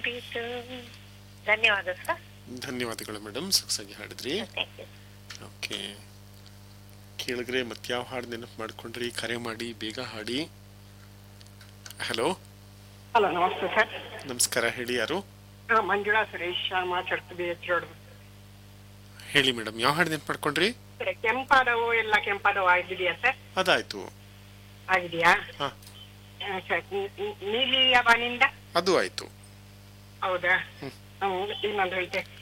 ಇದು ಧನ್ಯವಾದ ಸರ್ ಧನ್ಯವಾದಗಳು ಮೇಡಮ್ ಸೊಗಸಾಗಿ ಹಾಡಿದ್ರಿ ಥ್ಯಾಂಕ್ ಯು ಓಕೆ ಕೇಳಿದ್ರೆ ಮತ್ಯಾವ ಹಾಡು ನೆನಪು ಮಾಡ್ಕೊಂಡ್ರಿ ಕರೆ ಮಾಡಿ ಬೇಗ ಹಾಡಿ ಹಲೋ ಹಲೋ ನಮಸ್ತೆ ಸರ್ ನಮಸ್ಕಾರ ಹೇಳಿ ಯಾರು ಹಾ, ಮಂಜುಳಾ ಸುರೇಶ್ ಮಾತಾಡ್ತಿದ್ದೆ ಎಚ್ಚರೋಡು ಹೇಳಿ ಮೇಡಮ್ ಯಾವ ಹಾಡು ನೆನಪು ಮಾಡ್ಕೊಂಡ್ರಿ ಕೆಂಪಾದವು ಎಲ್ಲ ಕೆಂಪಾದವು ಆಗಿದೆಯಾ ಸರ್ ಅದಾಯ್ತು ಆಗಿದೆಯಾ ಹಾ ಆ, ಸರ್ ನಿ- ನಿ- ನೀಲಿಯ ಬಾನಿಂದ ಅದು ಆಯ್ತು ಹೌದಾ ಹ್ಮ್, ಇನ್ನೊಂದು ಹೇಳ್ತೆ